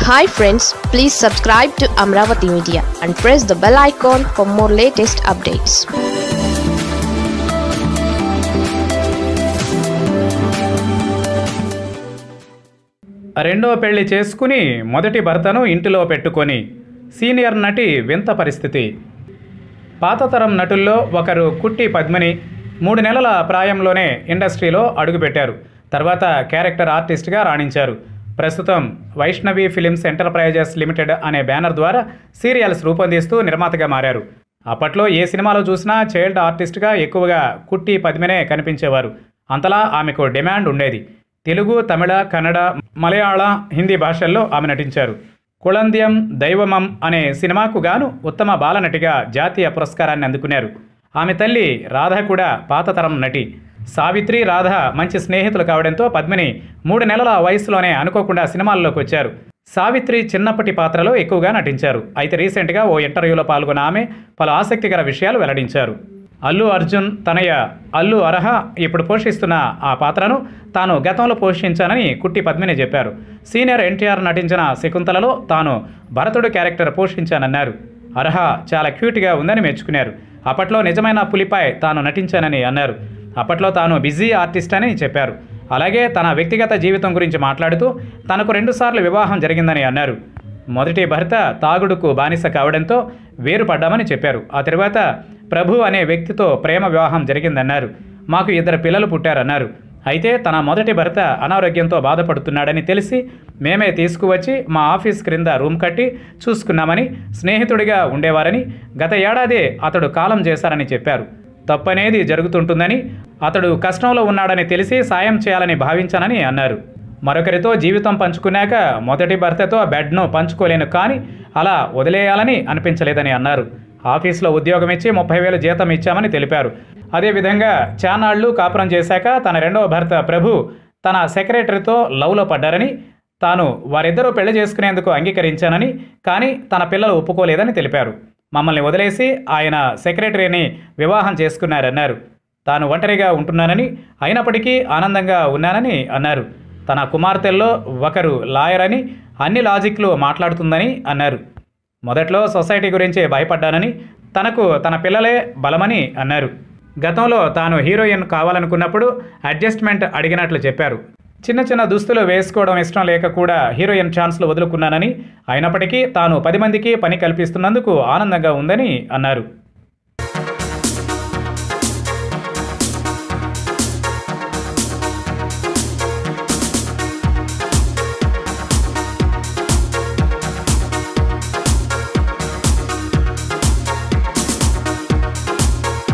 hi friends please subscribe to Amaravati media and press the bell icon for more latest updates రెండో పెళ్లి చేసుకుని మొదటి భర్తను ఇంటిలో పెట్టుకొని సీనియర్ నటి వింత పరిస్థితి పాతతరం నటుల్లో ఒకరు కుట్టి పద్మిని మూడు నెలల ప్రాయంలోనే ఇండస్ట్రీలో అడుగుపెట్టారు తర్వాత క్యారెక్టర్ ఆర్టిస్ట్గా రాణించారు ప్రస్తుతం వైష్ణవి ఫిలిమ్స్ ఎంటర్ప్రైజెస్ లిమిటెడ్ అనే బ్యానర్ ద్వారా సీరియల్స్ రూపొందిస్తూ నిర్మాతగా మారారు అప్పట్లో ఏ సినిమాలో చూసినా చైల్డ్ ఆర్టిస్ట్గా ఎక్కువగా కుట్టి పద్మినే కనిపించేవారు అంతలా ఆమెకు డిమాండ్ ఉండేది తెలుగు తమిళ కన్నడ మలయాళ హిందీ భాషల్లో ఆమె నటించారు కుళంద్యం దైవమం అనే సినిమాకు గాను ఉత్తమ బాలనటిగా జాతీయ పురస్కారాన్ని అందుకున్నారు ఆమె తల్లి రాధ కూడా పాతతరం నటి సావిత్రి రాధ మంచి స్నేహితులు కావడంతో పద్మిని మూడు నెలల వయసులోనే అనుకోకుండా సినిమాల్లోకి వచ్చారు సావిత్రి చిన్నప్పటి పాత్రలో ఎక్కువగా నటించారు అయితే రీసెంట్గా ఓ ఇంటర్వ్యూలో పాల్గొన్న ఆమె పలు ఆసక్తికర విషయాలు వెల్లడించారు అల్లు అర్జున్ తనయ అల్లు అర్హ ఇప్పుడు పోషిస్తున్న ఆ పాత్రను తాను గతంలో పోషించానని కుట్టి పద్మిని చెప్పారు సీనియర్ ఎన్టీఆర్ నటించిన శకుంతలలో తాను భరతుడు క్యారెక్టర్ పోషించానన్నారు అర్హ చాలా క్యూట్గా ఉందని మెచ్చుకున్నారు అప్పట్లో నిజమైన పులిపై తాను నటించానని అన్నారు అప్పట్లో తాను బిజీ ఆర్టిస్ట్ అని చెప్పారు అలాగే తన వ్యక్తిగత జీవితం గురించి మాట్లాడుతూ తనకు రెండుసార్లు వివాహం జరిగిందని అన్నారు మొదటి భర్త తాగుడుకు బానిస కావడంతో వేరుపడ్డామని చెప్పారు ఆ తర్వాత ప్రభు అనే వ్యక్తితో ప్రేమ వివాహం జరిగిందన్నారు మాకు ఇద్దరు పిల్లలు పుట్టారన్నారు అయితే తన మొదటి భర్త అనారోగ్యంతో బాధపడుతున్నాడని తెలిసి మేమే తీసుకువచ్చి మా ఆఫీస్ క్రింద రూమ్ కట్టి చూసుకున్నామని స్నేహితుడిగా ఉండేవారని గత ఏడాదే అతడు కాలం చేశారని చెప్పారు తప్పనేది జరుగుతుంటుందని అతడు కష్టంలో ఉన్నాడని తెలిసి సాయం చేయాలని భావించానని అన్నారు మరొకరితో జీవితం పంచుకున్నాక మొదటి భర్తతో బెడ్ను పంచుకోలేను కానీ అలా వదిలేయాలని అనిపించలేదని అన్నారు ఆఫీస్లో ఉద్యోగం ఇచ్చి ముప్పై వేలు జీతం ఇచ్చామని తెలిపారు అదేవిధంగా చానాళ్లు కాపురం చేశాక తన రెండవ భర్త ప్రభు తన సెక్రటరీతో లవ్లో పడ్డారని తాను వారిద్దరూ పెళ్లి చేసుకునేందుకు అంగీకరించానని కానీ తన పిల్లలు ఒప్పుకోలేదని తెలిపారు మమ్మల్ని వదిలేసి ఆయన సెక్రటరీని వివాహం చేసుకున్నారన్నారు తాను ఒంటరిగా ఉంటున్నానని అయినప్పటికీ ఆనందంగా ఉన్నానని అన్నారు తన కుమార్తెల్లో ఒకరు లాయర్ అని అన్ని లాజిక్లు మాట్లాడుతుందని అన్నారు మొదట్లో సొసైటీ గురించి భయపడ్డానని తనకు తన పిల్లలే బలమని అన్నారు గతంలో తాను హీరోయిన్ కావాలనుకున్నప్పుడు అడ్జస్ట్మెంట్ అడిగినట్లు చెప్పారు చిన్న చిన్న దుస్తులు వేసుకోవడం ఇష్టం లేక కూడా హీరోయిన్ ఛాన్స్లు వదులుకున్నానని అయినప్పటికీ తాను పది మందికి పని కల్పిస్తున్నందుకు ఆనందంగా ఉందని అన్నారు